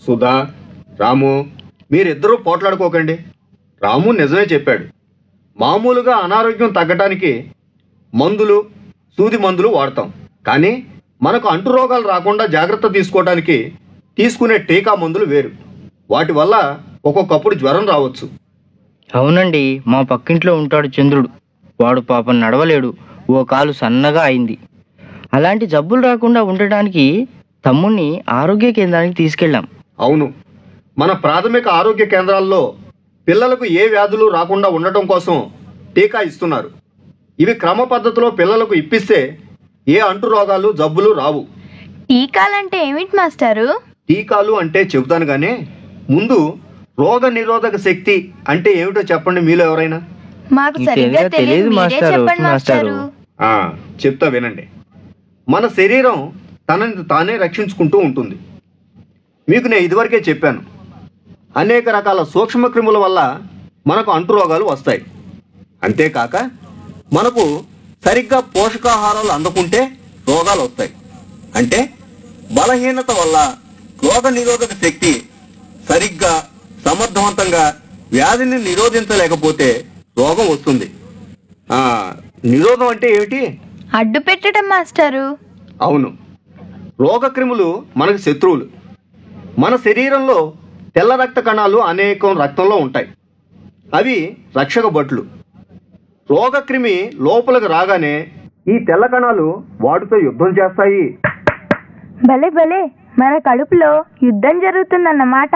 సుధా రాము మీరిద్దరూ పోట్లాడుకోకండి రాము నిజమే చెప్పాడు మామూలుగా అనారోగ్యం తగ్గటానికి మందులు సూది మందులు వాడతాం కానీ మనకు అంటు రోగాలు రాకుండా జాగ్రత్త తీసుకోవడానికి తీసుకునే టీకా మందులు వేరు వాటి వల్ల ఒక్కొక్కప్పుడు జ్వరం రావచ్చు అవునండి మా పక్కింట్లో ఉంటాడు చంద్రుడు వాడు పాపం నడవలేడు ఓ కాలు సన్నగా అయింది అలాంటి జబ్బులు రాకుండా ఉండటానికి తమ్ముణ్ణి ఆరోగ్య కేంద్రానికి తీసుకెళ్ళాం అవును మన ప్రాథమిక ఆరోగ్య కేంద్రాల్లో పిల్లలకు ఏ వ్యాధులు రాకుండా ఉండటం కోసం టీకా ఇస్తున్నారు ఇవి క్రమ పద్ధతిలో పిల్లలకు ఇప్పిస్తే ఏ అంటు రోగాలు జబ్బులు రావు టీకాలంటే ఏమిటి మాస్టారు టీకాలు అంటే చెబుతాను కానీ ముందు రోగ నిరోధక శక్తి అంటే ఏమిటో చెప్పండి మీలో ఎవరైనా మాకు మీకు సరిగ్గా తెలియదు తెలియదు మీరే మాస్టారు, చెప్పండి మాస్టారు. మాస్టారు ఆ, చెప్తా వినండి మన శరీరం తనని తానే రక్షించుకుంటూ ఉంటుంది మీకు నేను ఇదివరకే చెప్పాను అనేక రకాల సూక్ష్మక్రిముల వల్ల మనకు అంటురోగాలు వస్తాయి అంతేకాక మనకు సరిగ్గా పోషకాహారాలు అందకుంటే రోగాలు వస్తాయి అంటే బలహీనత వల్ల రోగ నిరోధక శక్తి సరిగ్గా సమర్థవంతంగా వ్యాధిని నిరోధించలేకపోతే రోగం వస్తుంది ఆ, నిరోధం అంటే ఏమిటి అడ్డు పెట్టడం మాస్టారు అవును రోగక్రిములు మనకు శత్రువులు మన శరీరంలో తెల్ల రక్త కణాలు అనేకం రక్తంలో ఉంటాయి అవి రక్షక భట్లు రోగక్రిమి లోపలికి రాగానే ఈ తెల్ల కణాలు వాటితో యుద్ధం చేస్తాయి భలే భలే మన కడుపులో యుద్ధం జరుగుతుందన్నమాట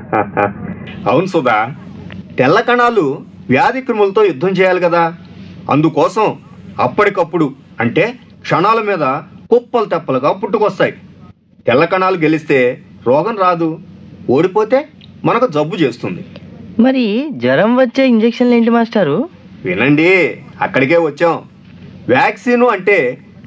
అవును సుధా తెల్ల కణాలు వ్యాధి క్రిములతో యుద్ధం చేయాలి కదా అందుకోసం అప్పటికప్పుడు అంటే క్షణాల మీద కుప్పలు తెప్పలుగా పుట్టుకొస్తాయి తెల్ల కణాలు గెలిస్తే రోగం రాదు ఓడిపోతే మనకు జబ్బు చేస్తుంది మరి జ్వరం వచ్చే ఇంజెక్షన్లు ఏంటి మాస్టారు వినండి అక్కడికే వచ్చాం వ్యాక్సిన్ అంటే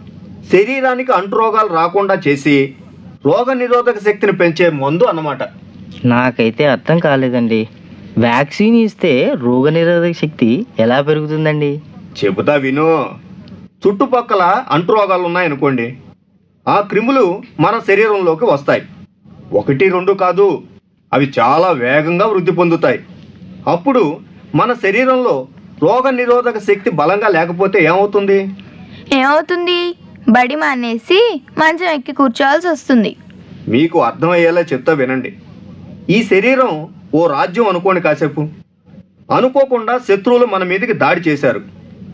శరీరానికి అంటురోగాలు రాకుండా చేసి రోగ నిరోధక శక్తిని పెంచే మందు అన్నమాట నాకైతే అర్థం కాలేదండి వ్యాక్సిన్ ఇస్తే రోగనిరోధక శక్తి ఎలా పెరుగుతుందండి చెబుతా విను చుట్టుపక్కల అంటురోగాలు ఉన్నాయనుకోండి ఆ క్రిములు మన శరీరంలోకి వస్తాయి ఒకటి రెండు కాదు అవి చాలా వేగంగా వృద్ధి పొందుతాయి అప్పుడు మన శరీరంలో రోగ నిరోధక శక్తి బలంగా లేకపోతే ఏమవుతుంది ఏమవుతుంది బడి మానేసి మంచం ఎక్కి కూర్చోవాల్సి వస్తుంది మీకు అర్థమయ్యేలా చెప్తా వినండి ఈ శరీరం ఓ రాజ్యం అనుకోండి కాసేపు అనుకోకుండా శత్రువులు మన మీదకి దాడి చేశారు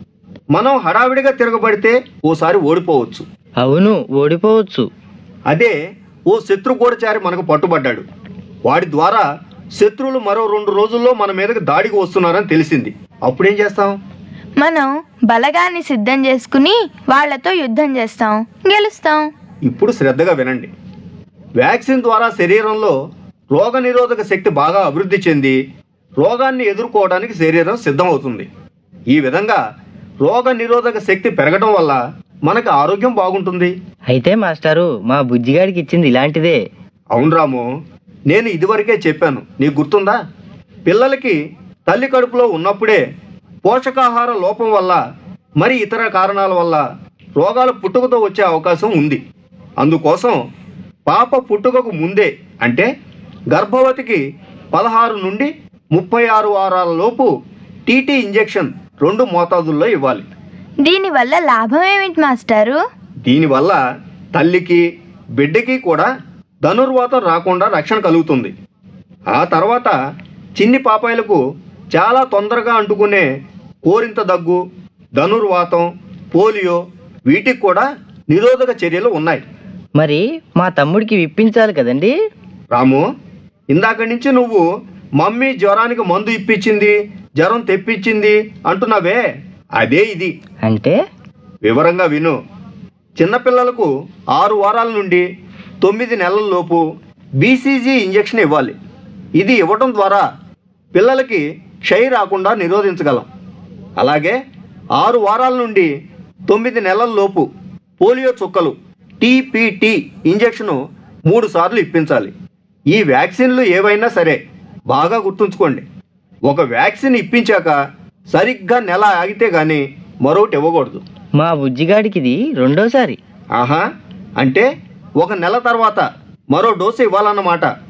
మనం హడావిడిగా తిరగబడితే ఓసారి ఓడిపోవచ్చు అవును ఓడిపోవచ్చు అదే ఓ శత్రు గూఢచారి మనకు పట్టుబడ్డాడు వాడి ద్వారా శత్రువులు మరో రెండు రోజుల్లో మన మీదకి దాడికి వస్తున్నారని తెలిసింది అప్పుడేం చేస్తాం మనం బలగాన్ని సిద్ధం చేసుకుని వాళ్ళతో యుద్ధం చేస్తాం గెలుస్తాం ఇప్పుడు శ్రద్ధగా వినండి వ్యాక్సిన్ ద్వారా శరీరంలో రోగ నిరోధక శక్తి బాగా అభివృద్ధి చెంది రోగాన్ని ఎదుర్కోవడానికి శరీరం సిద్ధమవుతుంది ఈ విధంగా రోగ నిరోధక శక్తి పెరగడం వల్ల మనకు ఆరోగ్యం బాగుంటుంది అయితే మాస్టారు మా బుజ్జిగాడికి ఇచ్చింది ఇలాంటిదే అవును రాము నేను ఇదివరకే చెప్పాను నీకు గుర్తుందా పిల్లలకి తల్లి కడుపులో ఉన్నప్పుడే పోషకాహార లోపం వల్ల మరి ఇతర కారణాల వల్ల రోగాలు పుట్టుకతో వచ్చే అవకాశం ఉంది అందుకోసం పాప పుట్టుకకు ముందే అంటే గర్భవతికి పదహారు నుండి ముప్పై ఆరు వారాల లోపు టీటీ ఇంజెక్షన్ రెండు మోతాదుల్లో ఇవ్వాలి దీనివల్ల లాభం ఏమిటి మాస్టారు దీనివల్ల తల్లికి బిడ్డకి కూడా ధనుర్వాతం రాకుండా రక్షణ కలుగుతుంది ఆ తర్వాత చిన్ని పాపాయిలకు చాలా తొందరగా అంటుకునే కోరింత దగ్గు ధనుర్వాతం పోలియో వీటికి కూడా నిరోధక చర్యలు ఉన్నాయి మరి మా తమ్ముడికి విప్పించాలి కదండి రాము ఇందాక నుంచి నువ్వు మమ్మీ జ్వరానికి మందు ఇప్పించింది జ్వరం తెప్పించింది అంటున్నావే అదే ఇది అంటే వివరంగా విను చిన్నపిల్లలకు ఆరు వారాల నుండి తొమ్మిది నెలల లోపు బీసీజీ ఇంజెక్షన్ ఇవ్వాలి ఇది ఇవ్వటం ద్వారా పిల్లలకి క్షయ రాకుండా నిరోధించగలం అలాగే ఆరు వారాల నుండి తొమ్మిది నెలల లోపు పోలియో చుక్కలు టీపీటీ ఇంజెక్షను మూడు సార్లు ఇప్పించాలి ఈ వ్యాక్సిన్లు ఏవైనా సరే బాగా గుర్తుంచుకోండి ఒక వ్యాక్సిన్ ఇప్పించాక సరిగ్గా నెల ఆగితే గానీ మరొకటి ఇవ్వకూడదు మా బుజ్జిగాడికి ఇది రెండోసారి ఆహా అంటే ఒక నెల తర్వాత మరో డోసు ఇవ్వాలన్నమాట